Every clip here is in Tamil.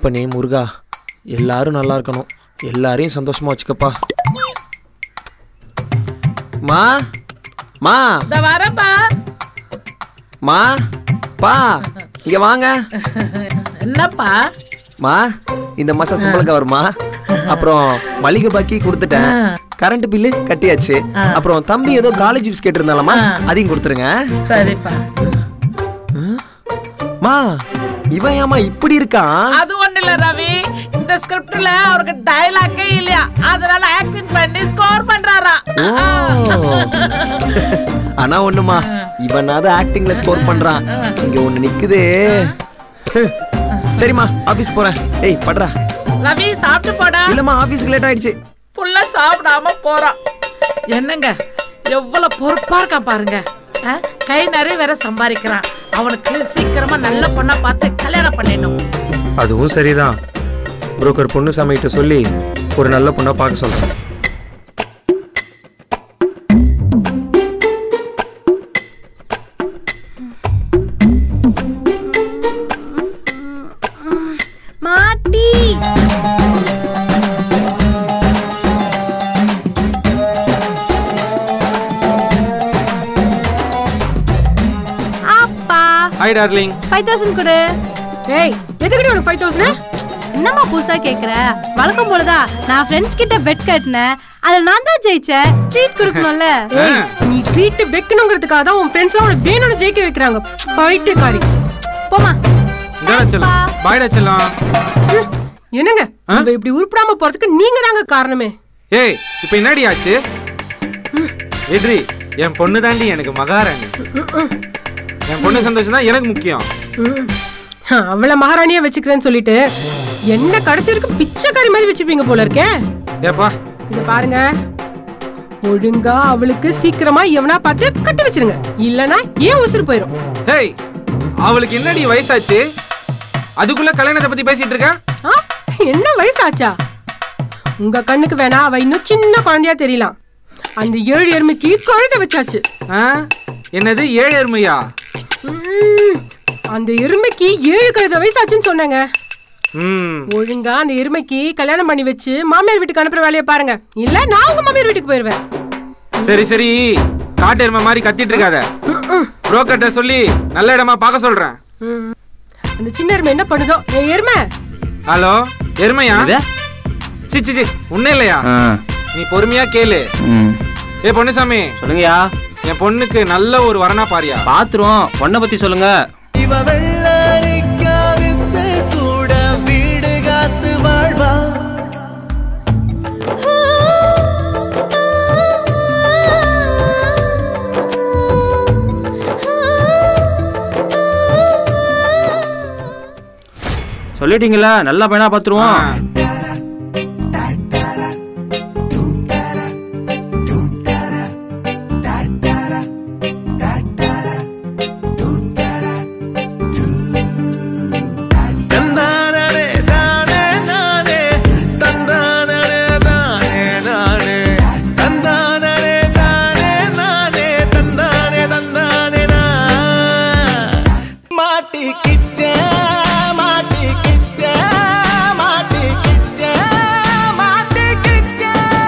அப்பனே முருகா எல்லாரும் நல்லா இருக்கணும் எல்லாரையும் சந்தோஷமா வச்சுக்கப்பா மா மா இந்த வரப்பா மா பா இங்க வாங்க என்னப்பா மா இந்த மாசம் சம்பளம் வருமா அப்புறம் மளிகை பாக்கி கொடுத்துட்டேன் கரண்ட் பில்லு கட்டியாச்சு அப்புறம் தம்பி ஏதோ காலேஜ் ஃபீஸ் கேட்டிருந்தாலமா அதையும் கொடுத்துருங்க சரிப்பா மா இவன் ஏமா இப்படி இருக்கான் அது ஒண்ணு இல்ல ரவி இந்த ஸ்கிரிப்ட்ல அவருக்கு டயலாக்கே இல்லையா அதனால ஆக்டிங் பண்ணி ஸ்கோர் பண்றாரா ஓ. ஆனா ஒண்ணுமா இவனாவது ஆக்டிங்ல ஸ்கோர் பண்றான் இங்க ஒண்ணு நிக்குதே சரிம்மா ஆபீஸ் போறேன் ஏய் படுறா ரவி சாப்பிட்டு போடா இல்லம்மா ஆபீஸ்க்கு லேட் ஆயிடுச்சு புள்ள சாப்பிடாம போறான் என்னங்க எவ்வளவு பொறுப்பா இருக்கான் பாருங்க ஆ? கை நிறைய வேற சம்பாதிக்கிறான் அவனுக்கு சீக்கிரமா நல்ல பொண்ணா பார்த்து கல்யாணம் பண்ணிடணும் அதுவும் சரிதான் புரோக்கர் பொண்ணுசாமி கிட்ட சொல்லி ஒரு நல்ல பொண்ணா பார்க்க சொல்றேன் மாட்டி அப்பா ஹாய் டார்லிங் ஃபைவ் தௌசண்ட் கொடு ஏய் எதுக்கடி உனக்கு ஃபைவ் தௌசண்ட் என்னம்மா புதுசா கேக்குற வழக்கம் போலதான் நான் ஃப்ரெண்ட்ஸ் கிட்ட பெட் கட்டினேன் அதுல நான் தான் ஜெயிச்சேன் ட்ரீட் கொடுக்கணும்ல ஏய் நீ ட்ரீட் வைக்கணுங்கிறதுக்காக தான் உன் ஃப்ரெண்ட்ஸ் உனக்கு வேணும்னு ஜெயிக்க வைக்கிறாங்க பைத்தியக்காரி போமா பாய்டா செல்லம் ம், என்னங்க நம்ம இப்படி உருப்படாம போறதுக்கு நீங்க தாங்க காரணமே ஏய் இப்போ என்னடி ஆச்சு எட்ரி என் பொண்ணு தாண்டி எனக்கு மகாராணி என் பொண்ணு சந்தோஷம் தான் எனக்கு முக்கியம் ம். அவளை மகாராணியா வச்சுக்கிறேன்னு சொல்லிட்டு என்ன கடைசி வரைக்கும் பிச்சைக்காரி மாதிரி வச்சுப்பீங்க போல இருக்கே ஏப்பா இத பாருங்க ஒழுங்கா அவளுக்கு சீக்கிரமா எவனா பார்த்து கட்டி வச்சிருங்க இல்லனா ஏன் உசுறு போயிடும் ஹேய் அவளுக்கு என்னடி வயசாச்சு அதுக்குள்ள கல்யாணத்தை பத்தி பேசிட்டு இருக்க ஆ, என்ன வயசாச்சா உங்க கண்ணுக்கு வேணா அவ இன்னும் சின்ன குழந்தையா தெரியலாம் அந்த ஏழு எருமைக்கு கழுத வச்சாச்சு ஆ? என்னது ஏழு எருமையா ம், அந்த எருமைக்கு ஏழு கழுத வயசாச்சுன்னு சொன்னாங்க ம் ஒழுங்கா அந்த எருமைக்கு கல்யாணம் பண்ணி வச்சு மாமியார் வீட்டுக்கு அனுப்புற வேலையை பாருங்க இல்ல நான் உங்க மாமியார் வீட்டுக்கு போயிருவேன் சரி சரி காட்டு எருமை மாதிரி கத்திட்டு இருக்காத புரோக்கர்ட்ட சொல்லி நல்ல இடமா பார்க்க சொல்றேன் ம். அந்த சின்ன எருமை என்ன பண்ணுதோ ஏய், எருமை ஹலோ எருமையா சி சி சி உன்ன இல்லையா நீ பொறுமையா கேளு ஏ பொன்னுசாமி சொல்லுங்கயா என் பொண்ணுக்கு நல்ல ஒரு வரனா பாரியா பாத்துருவோம் பொண்ணை பத்தி சொல்லுங்க இவ வெள்ளரிக்கா வித்து கூட வீடு காத்து வாழ்வா சொல்லிட்டீங்களா நல்லா பையனா பாத்துருவோம் தந்தானே தானே நானே தந்தானே தானே நானே தந்தானே தானே நானே தந்தானே தந்தானே நான் மாட்டி கிச்ச மாட்டி கிச்ச மாட்டி கிச்ச மாட்டி கிச்ச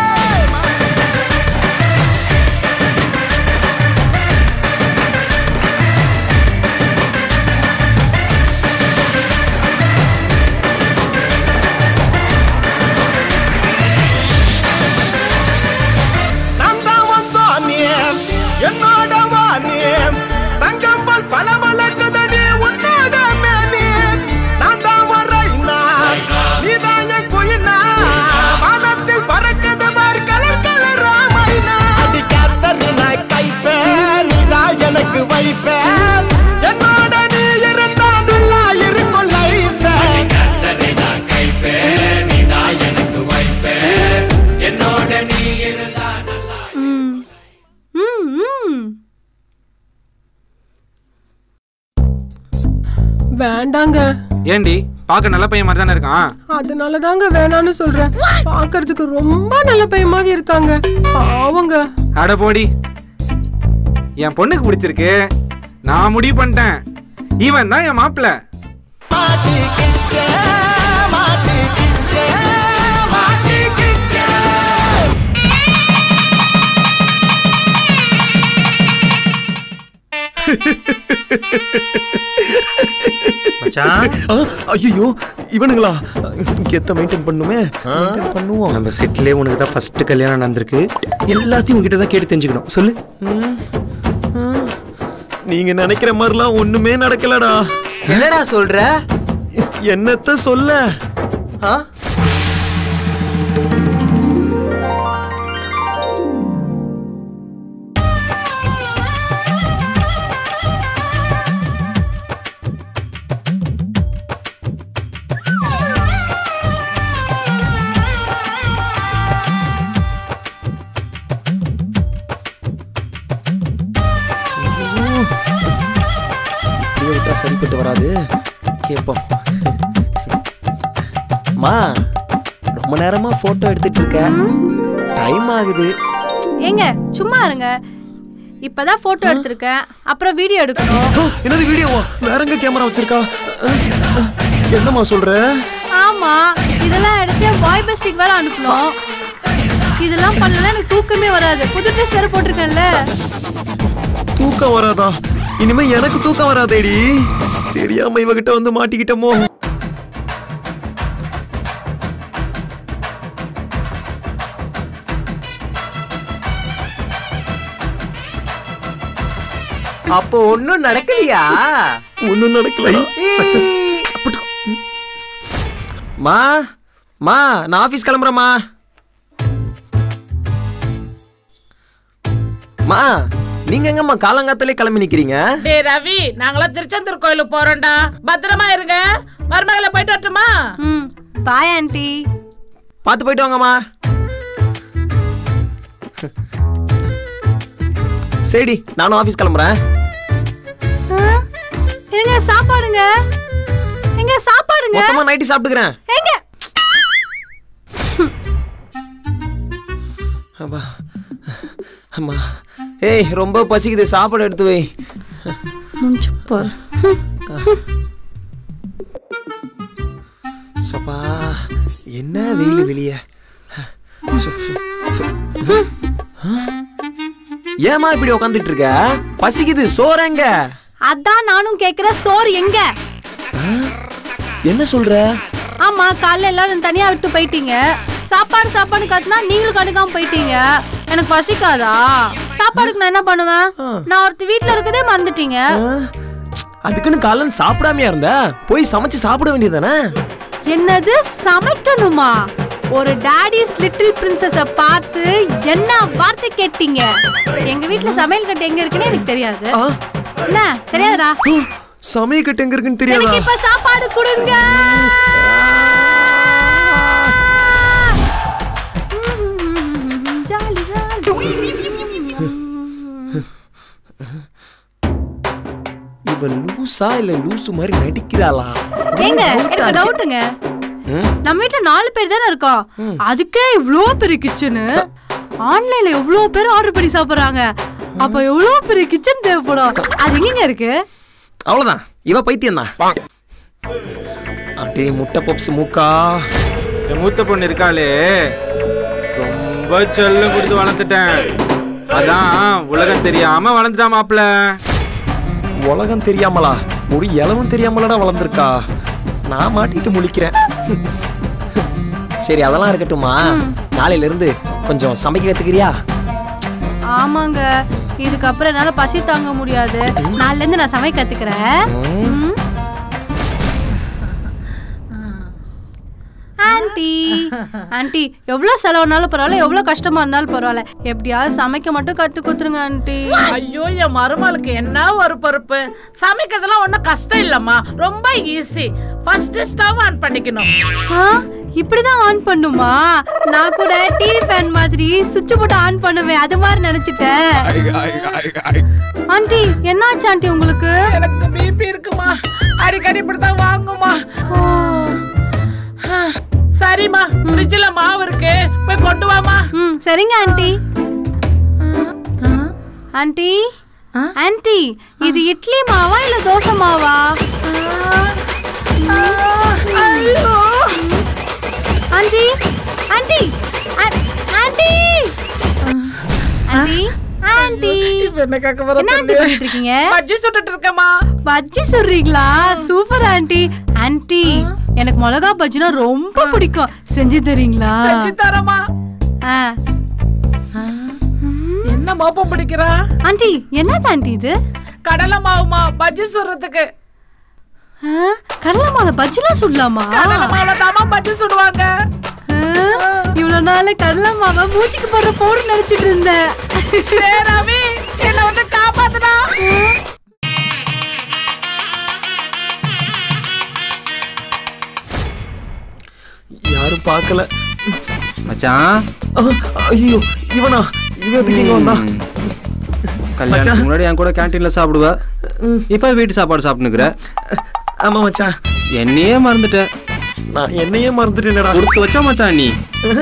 நான் தான் வந்தானே என்னோட வானே தங்கம்பல் பல பழக்குதடி உன்னோட மேனே நான் தான் வரைனா நீ தான் என் குயினா வானத்தில் பறக்குது பார் கலர் கலர் ராமைனா அடி காத்தறினா கைப்பே நீ தான் எனக்கு வைப்பே என்னோட நீ இருந்தா நல்லா இருக்கும் லைஃபே ம் ம் வேண்டாங்க ஏண்டி பார்க்க நல்ல பையன் மாதிரி தானே இருக்கான் அதனால தாங்க வேணாம்னு சொல்றேன் பார்க்கிறதுக்கு ரொம்ப நல்ல பையன் மாதிரி இருக்காங்க பாவங்க அட போடி என் பொண்ணுக்கு பிடிச்சிருக்கு நான் முடிவு பண்ணிட்டேன் இவன் தான் என் மாப்பிள்ள மாட்டி கிச்ச மச்சான் ஐயோ இவனுங்களா கெத்த மெயின்டைன் பண்ணுமே maintain பண்ணுவோம் நம்ம செட்லயே உனக்கு தான் ஃபர்ஸ்ட் கல்யாணம் நடந்திருக்கு எல்லாத்தையும் உங்ககிட்ட தான் கேட்டு தெரிஞ்சுக்கணும் சொல்லு நீங்க நினைக்கிற மாதிரிலாம் ஒண்ணுமே நடக்கலடா என்னடா சொல்ற என்னத்த சொல்ல ஆ? இப்படியே விட்டா சரிப்பட்டு வராது கேட்போம் மா ரொம்ப நேரமா போட்டோ எடுத்துட்டு இருக்க டைம் ஆகுது ஏங்க சும்மா இருங்க இப்பதான் போட்டோ எடுத்திருக்கேன் அப்புறம் வீடியோ எடுக்கணும் ஆ, என்னது வீடியோவா வேற எங்க கேமரா வச்சிருக்கா என்னம்மா சொல்ற ஆமா இதெல்லாம் எடுத்து பாய் பெஸ்டிக் வேற அனுப்பணும் இதெல்லாம் பண்ணலன்னா எனக்கு தூக்கமே வராது புது ட்ரெஸ் வேற போட்டிருக்கேன்ல தூக்கம் வராதா இனிமே எனக்கு தூக்கம் வராதேடி தெரியாம இவகிட்ட வந்து மாட்டிக்கிட்டோமோ அப்போ ஒண்ணும் நடக்கலையா ஒண்ணும் நடக்கல சக்சஸ் மா மா நான் ஆபீஸ் கிளம்புறேம்மா மா நீங்க எங்கம்மா காலங்காத்தாலே கிளம்பி நிக்கிறீங்க டேய் ரவி நாங்களாம் திருச்செந்தூர் கோயிலுக்கு போறோம்டா பத்திரமா இருங்க மருமகளை போயிட்டு வரட்டுமா ம் பாய் ஆண்டி பார்த்து போயிட்டு வாங்கம்மா சரிடி நானும் ஆபீஸ் கிளம்புறேன் எங்க சாப்பாடுங்க எங்க சாப்பாடுங்க மொத்தமா நைட்டு சாப்பிட்டுக்கிறேன் எங்க அப்பா அம்மா ஏய் ரொம்ப பசிக்குது சாப்பாடு எடுத்து வை முடிஞ்சு பாரு சப்பா என்ன வெயில் வெளிய சு, சு, சு. ஆ? ஏம்மா இப்படி உக்காந்துட்டு இருக்க பசிக்குது சோறங்க அதான் நானும் கேக்குறேன் சோறு எங்க என்ன சொல்ற ஆமா காலைல எல்லாரும் தனியா விட்டு போயிட்டீங்க சாப்பாடு சாப்பாடு காத்துனா நீங்களும் கண்டுக்காம போயிட்டீங்க எனக்கு பசிக்காதா சாப்பாடுக்கு நான் என்ன பண்ணுவேன் நான் ஒருத்தி வீட்ல இருக்கதே மறந்துட்டீங்க ஆ? அதுக்குன்னு காலன் சாப்பிடாமையா இருந்த போய் சமைச்சு சாப்பிட வேண்டியதானே என்னது சமைக்கணுமா ஒரு டாடிஸ் லிட்டில் பிரின்சஸ பார்த்து என்ன வார்த்தை கேட்டீங்க எங்க வீட்ல சமையல் கட்டு எங்க இருக்குன்னு எனக்கு தெரியாது என்ன தெரியாதுடா சமயக்கட்டு எங்க இருக்குன்னு தெரியாதா எனக்கு இப்ப சாப்பாடு கொடுங்க ஜாலி ஜாலி இவ லூசா இல்ல லூசு மாதிரி நடிக்கிறாளா ஏங்க எனக்கு டவுட்டுங்க நம்ம வீட்ல நாலு பேர் தானே இருக்கோம் அதுக்கே இவ்ளோ பெரிய கிச்சனு ஆன்லைன்ல எவ்ளோ பேர் ஆர்டர் பண்ணி சாப்பிடுறாங்க அப்ப எவ்ளோ பெரிய கிச்சன் தேவைப்படும் அது எங்கங்க இருக்கு அவ்வளவுதான் இவ பைத்தியம் தான் அடே முட்டை பப்ஸ் மூக்கா என் மூத்த பொண்ணு இருக்காளே ரொம்ப செல்லம் கொடுத்து வளர்த்துட்டேன் அதான் உலகம் தெரியாம வளர்ந்துட்டா மாப்பிள்ள உலகம் தெரியாமலா ஒரு இளவும் தெரியாமலடா வளர்ந்துருக்கா நான் மாட்டிட்டு முழிக்கிறேன் சரி அதெல்லாம் இருக்கட்டுமா நாளையில இருந்து கொஞ்சம் சமைக்க கத்துக்கிறியா ஆமாங்க இதுக்கப்புறம் என்னால பசி தாங்க முடியாது நாளைல இருந்து நான் சமைக்க கத்துக்கிறேன் ம். ஆண்டி ஆண்டி எவ்வளவு செலவுனாலும் பரவாயில்ல எவ்வளவு கஷ்டமா இருந்தாலும் பரவாயில்ல எப்படியாவது சமைக்க மட்டும் கத்து கொடுத்துருங்க ஆண்டி ஐயோ என் மருமகளுக்கு என்ன ஒரு பொறுப்பு சமைக்கிறதுலாம் ஒன்றும் கஷ்டம் இல்லம்மா ரொம்ப ஈஸி ஃபர்ஸ்ட் ஸ்டவ் ஆன் பண்ணிக்கணும் ஆ, இப்படிதான் ஆன் பண்ணுமா நான் கூட டிவி ஃபேன் மாதிரி சுவிட்ச் போட்டு ஆன் பண்ணுவேன் அது மாதிரி நினைச்சிட்டேன் ஆண்டி என்னாச்சு ஆண்டி உங்களுக்கு எனக்கு பிபி இருக்குமா அடிக்கடி இப்படிதான் வாங்குமா ஓ, சரிம்மா ஃப்ரிட்ஜில் மாவு இருக்கு போய் கொண்டு வாமா ம் சரிங்க ஆண்டி ஆண்டி ஆண்டி இது இட்லி மாவா இல்ல தோசை மாவா ஐயோ ஆண்டி ஆண்டி ஆ- ஆண்டி ஆண்டி ஆண்டி இவ என்ன கேட்க வர என்ன ஆண்டி பண்ணிட்டு இருக்கீங்க பஜ்ஜி சுட்டுட்டு இருக்கேம்மா பஜ்ஜி சொல்றீங்களா சூப்பர் ஆண்டி ஆண்டி எனக்கு மிளகா பஜ்ஜினா ரொம்ப பிடிக்கும் செஞ்சு தரீங்களா செஞ்சு தரமா ஆ. என்ன மாப்பம் பிடிக்கிறா ஆண்டி என்னது ஆண்டி இது கடலை மாவுமா பஜ்ஜி சுடுறதுக்கு ஆ, கடலை மாலை பஜ்ஜிலாம் சுடலாமா கடலை மாவுல தாமா பஜ்ஜி சுடுவாங்க ஆ, இவ்வளவு நாள் கடலை மாவை மூச்சுக்கு போடுற பவுடர் நினைச்சிட்டு இருந்தேன் டேய் ரவி என்ன வந்து காப்பாத்துடா யாரும் பார்க்கல மச்சான் ஆ, ஐயோ இவனா இவன் எதுக்கு இங்க வந்தான் கல்யாணத்துக்கு முன்னாடி என் கூட கேன்டீன்ல சாப்பிடுவ இப்ப வீட்டு சாப்பாடு சாப்பிட்டுக்கிற ஆமா மச்சான் என்னையே மறந்துட்ட நான் என்னையே மறந்துட்டேனடா கொடுத்து வச்சா மச்சான் நீ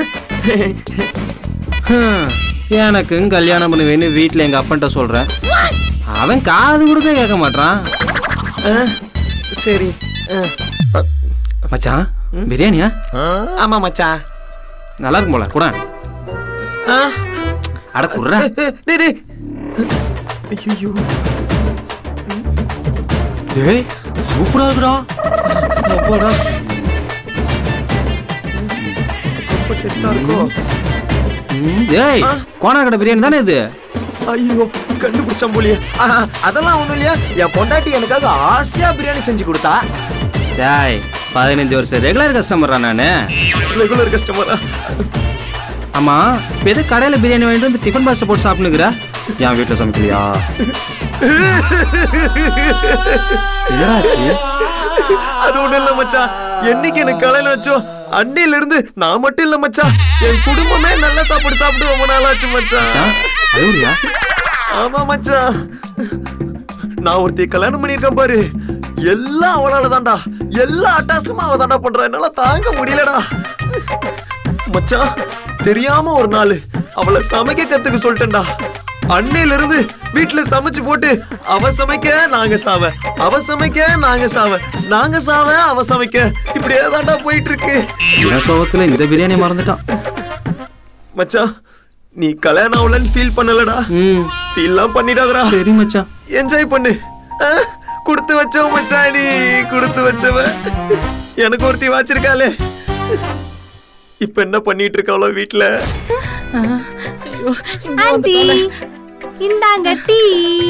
ஹம், எனக்கும் கல்யாணம் பண்ணுவேன்னு வீட்டில் எங்க அப்பன்ட்ட சொல்றேன் அவன் காது கொடுக்க கேட்க மாட்டான் ஆ, சரி ஆ. மச்சான் பிரியாணியா ஆமா மச்சான் நல்லா இருக்கும் போல கூட ஆ, அட குர்ற டேய், டேய். ஐயையோ. டேய் சூப்பரா இருக்குடா அப்பாடா. ரொம்ப டேஸ்டா இருக்கும் ம், டேய் கோணா கடை பிரியாணி தானே இது ஐயோ கண்டுபிடிச்சான் போலியே ஆஹா, அதெல்லாம் ஒண்ணும் இல்லையா என் பொண்டாட்டி எனக்காக ஆசையா பிரியாணி செஞ்சு கொடுத்தா டேய் பதினஞ்சு வருஷம் ரெகுலர் கஸ்டமரா நானு ரெகுலர் கஸ்டமரா ஆமா இப்போ எது கடையில் பிரியாணி வாங்கிட்டு வந்து டிஃபன் பாக்ஸில் போட்டு சாப்பிட்டுக்கிறா என் வீட்டில் சமைக்கலையா என்னடா ஆச்சு அது ஒண்ணும் இல்ல மச்சான் என்னைக்கு எனக்கு கல்யாணம் ஆச்சோ அன்னையில இருந்து நான் மட்டும் இல்ல மச்சான் என் குடும்பமே நல்ல சாப்பாடு சாப்பிட்டு ரொம்ப நாள் ஆச்சு மச்சான் மச்சான், அழுவுறியா ஆமா மச்சான் நான் ஒருத்தி கல்யாணம் பண்ணியிருக்கேன் பாரு எல்லாம் அவளால தான்டா எல்லா அட்டாசமும் அவ தான்டா பண்றா என்னால தாங்க முடியலடா மச்சான் தெரியாம ஒரு நாள் அவளை சமைக்க கத்துக்க சொல்லிட்டேன்டா அன்னையில இருந்து வீட்டுல சமைச்சு போட்டு அவ சமைக்க நாங்க சாவ அவ சமைக்க நாங்க சாவ நாங்க சாவ அவ சமைக்க இப்படியே தான்டா போயிட்டு இருக்கு என் சோகத்தில் இந்த பிரியாணி மறந்துட்டான் மச்சான் நீ கல்யாணம் ஆகலன்னு ஃபீல் பண்ணலடா ம் ஃபீல்லாம் பண்ணிடாதடா சரி மச்சான் என்ஜாய் பண்ணு ஆ? கொடுத்து வச்சவ மச்சான் நீ கொடுத்து வச்சவ எனக்கு ஒருத்தி வச்சிருக்காளே இப்ப என்ன பண்ணிட்டு இருக்காளோ வீட்ல ஐயோ இங்க ஆண்டி வந்துட்டாளே. இந்தாங்க டீ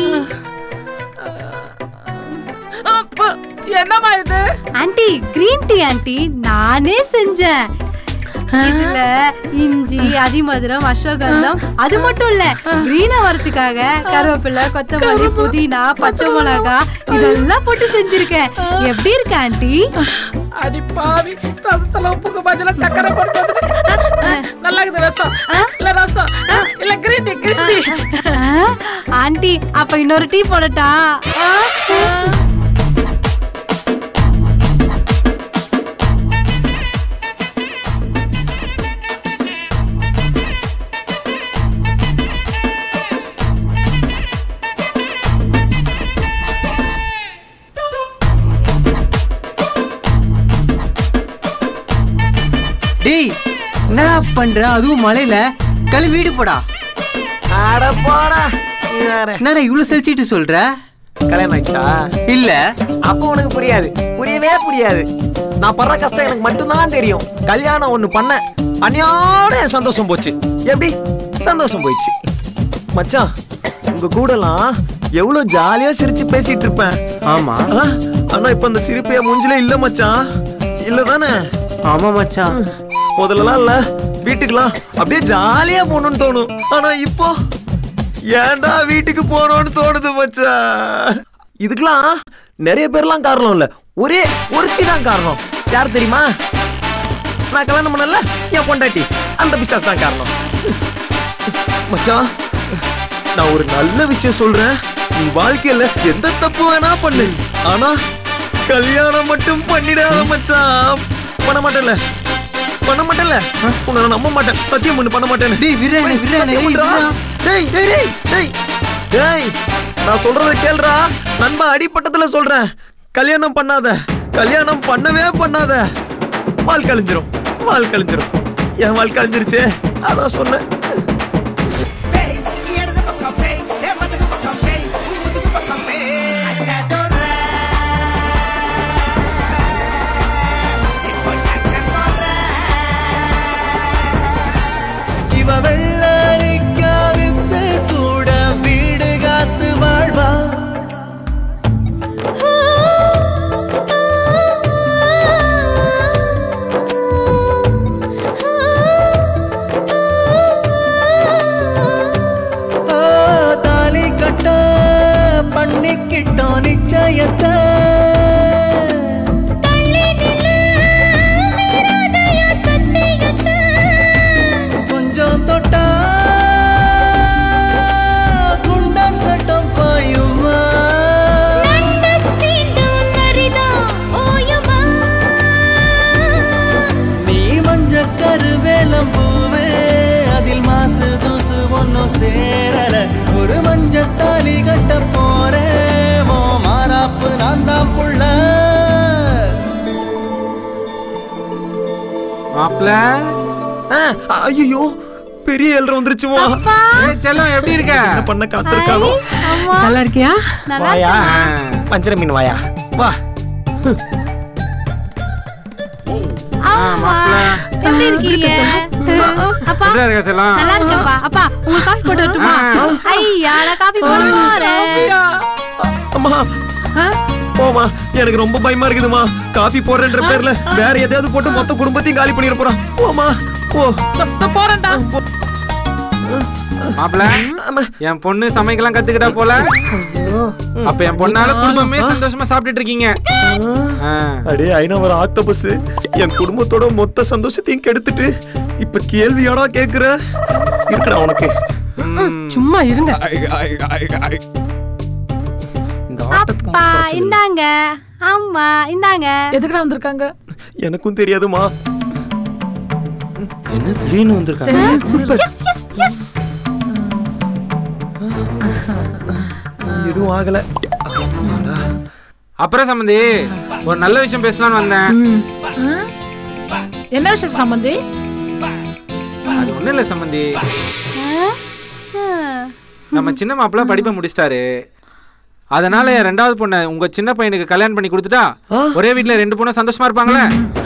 அப்ப, என்னம்மா இது ஆண்டி கிரீன் டீ ஆண்டி நானே செஞ்சேன் இதுல இஞ்சி அதிமதுரம் அஸ்வகந்தம் அது மட்டும் இல்ல கிரீனா வரதுக்காக கருவேப்பிலை கொத்தமல்லி புதினா பச்சை மிளகா இதெல்லாம் போட்டு செஞ்சிருக்கேன் எப்படி இருக்கு ஆண்டி அடி பாவி ரசத்துல உப்புக்கு பதிலா சக்கரை போட்டு வந்துட்டு நல்லா இருக்குது ரசம் இல்ல ரசம் இல்ல கிரீன் டீ கிரீன் டீ ஆ, ஆண்டி அப்ப இன்னொரு டீ போடட்டா டேய் என்னடா பண்ற அதுவும் மலையில கிளம்பி வீடு போடா அட போடா நீ வேற. என்னடா இவ்வளவு செலிச்சிட்டு சொல்ற கல்யாணம் ஆயிடுச்சா இல்ல அப்போ உனக்கு புரியாது புரியவே புரியாது நான் படுற கஷ்டம் எனக்கு மட்டும்தான் தெரியும் கல்யாணம் ஒண்ணு பண்ண அநியாட என் சந்தோஷம் போச்சு எப்படி சந்தோஷம் போயிடுச்சு மச்சான் உங்க கூடலாம் எவ்வளவு ஜாலியா சிரிச்சு பேசிட்டு இருப்பேன் ஆமா ஆ, ஆனா இப்ப அந்த சிரிப்பு என் மூஞ்சில இல்ல மச்சான் இல்ல தானே ஆமா மச்சான் முதல்லலாம் இல்ல வீட்டுக்குலாம் அப்படியே ஜாலியா போகணும்னு தோணும் ஆனா இப்போ ஏன்டா வீட்டுக்கு போகணும்னு தோணுது மச்சான் இதுக்கெல்லாம் நிறைய பேர்லாம் காரணம் இல்ல ஒரே ஒருத்தி தான் காரணம் யார் தெரியுமா நான் கல்யாணம் பண்ணல என் பொண்டாட்டி அந்த பிசாஸ் தான் காரணம் மச்சான் நான் ஒரு நல்ல விஷயம் சொல்றேன் நீ வாழ்க்கையில எந்த தப்பு வேணா பண்ணு ஆனா கல்யாணம் மட்டும் பண்ணிடாத மச்சான் பண்ண மாட்டேன்ல பண்ண மாட்டேன்ல உன்னை நான் நம்ப மாட்டேன் சத்தியம் பண்ணு பண்ண மாட்டேன் டேய் விடுறேனே விடுறேனே ஏய் விடுறா. டேய் டேய் டேய் டேய் டேய் நான் சொல்றத கேளுடா நண்பா அடிப்பட்டத்துல சொல்றேன் கல்யாணம் பண்ணாத கல்யாணம் பண்ணவே பண்ணாத வாழ் கழிஞ்சிரும் வாழ் கழிஞ்சிரும் என் வாழ் கழிஞ்சிருச்சே அதான் சொன்னேன் மாப்பிள்ள ஐயோ பெரிய ஏழ்ற வந்துருச்சுமா ஏய், செல்லம் எப்படி இருக்க என்ன பண்ண காத்திருக்கானோ அம்மா நல்லா இருக்கியா நல்லா வாயா ஆ. பஞ்சர மீன் வாயா வா அம்மா எப்படி இருக்கீங்க அப்பா எப்படி இருக்க செல்லம் நல்லா இருக்கேன்ப்பா அப்பா உங்களுக்கு காஃபி போட்டு வரட்டுமா ஐயா நான் காஃபி போட போறேன் அம்மா போமா எனக்கு ரொம்ப பயமா இருக்குதுமா காபி போடுறேன்ற பேர்ல வேற எதையாவது போட்டு மொத்த குடும்பத்தையும் காலி பண்ணிட போறான் போமா போ நான் போறேன்டா மாப்பிள்ள ஆமா. என் பொண்ணு சமைக்கலாம் கத்துக்கிட்டா போல அப்ப என் பொண்ணால குடும்பமே சந்தோஷமா சாப்பிட்டுட்டு இருக்கீங்க ஆ. அடே ஐநவர் ஆக்டோபஸ் என் குடும்பத்தோட மொத்த சந்தோஷத்தையும் கெடுத்துட்டு இப்ப கேள்வியாடா கேக்குற இருக்குடா உனக்கு சும்மா இருங்க இந்த ஆட்டத்துக்கு அப்பா மட்டும் பிரச்சனை இல்ல. இந்தாங்க ஆமா இந்தாங்க எதுக்குடா வந்திருக்காங்க எனக்கும் தெரியாதுமா என்ன திடீர்னு வந்திருக்காங்க எஸ் எஸ் எஸ் எதுவும் ஆகல அப்புறம் சம்பந்தி ஒரு நல்ல விஷயம் பேசலாம்னு வந்தேன் என்ன விஷயம் சம்பந்தி அது ஒண்ணும் இல்ல சம்பந்தி நம்ம சின்ன மாப்பிள்ள படிப்பை முடிச்சிட்டாரு அதனால என் ரெண்டாவது பொண்ணை உங்க சின்ன பையனுக்கு கல்யாணம் பண்ணி கொடுத்துட்டா ஒரே வீட்ல ரெண்டு பொண்ணும் சந்தோஷமா இருப்பாங்களே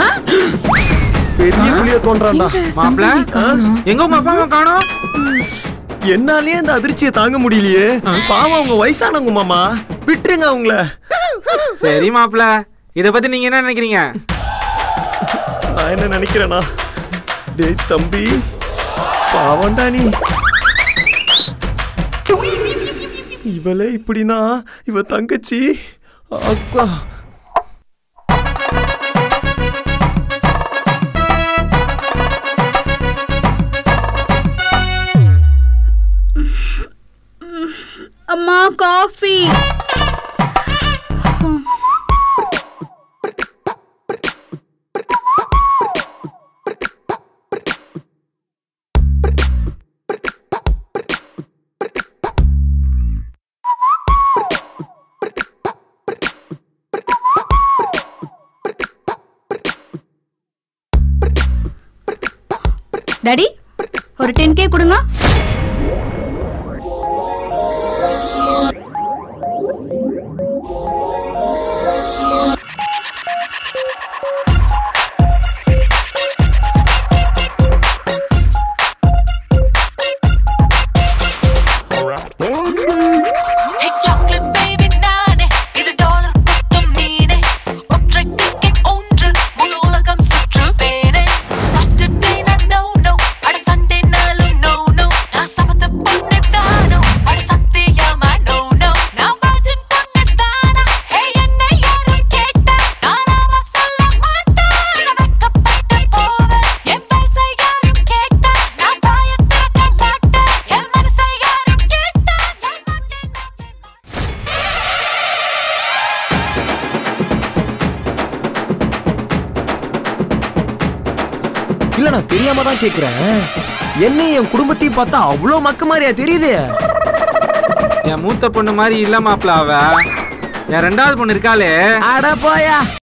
பெரிய புளிய தோன்றான்டா மாப்பிள்ள எங்க உங்க அப்பா அம்மா காணோம் என்னாலே அந்த அதிர்ச்சியை தாங்க முடியலையே பாவம் அவங்க வயசானவங்க மாமா விட்டுருங்க அவங்கள சரி மாப்பிள்ள இத பத்தி நீங்க என்ன நினைக்கிறீங்க நான் என்ன நினைக்கிறேனா டேய் தம்பி பாவம்டா நீ இவளே இப்படினா இவ தங்கச்சி அப்பா அம்மா காஃபி டாடி ஒரு டென் கே கொடுங்க Hey chocolate baby நானே இது டாலர் குத்தும் மீனே ஒற்றை டிக்கெட் ஒன்று முழு உலகம் சுற்றுவேனே சாட்டர்டே நான் நோ நோ அட சண்டே நாளும் நோ நோ நான் சமத்த பொண்ணு தானோ அட சத்தியமா நோ நோ நான் வாஜன் பொண்ணு தானா ஹே என்ன யாரும் கேட்டா நானாம சொல்ல மாட்டேன் நான் வெக்கப்பட்டு போவேன் என் பேச யாரும் கேட்டா நான் வாயை திறக்க மாட்டேன் என் மனசை யாரும் கேட்டா நான் மாட்டேன் இல்ல நான் தெரியாம தான் கேக்குறேன் என்ன என் குடும்பத்தையும் பார்த்தா அவ்வளோ மக்க மாதிரியா தெரியுது என் மூத்த பொண்ணு மாதிரி இல்ல மாப்பிள்ள அவ என் ரெண்டாவது பொண்ணு இருக்காளே அட போயா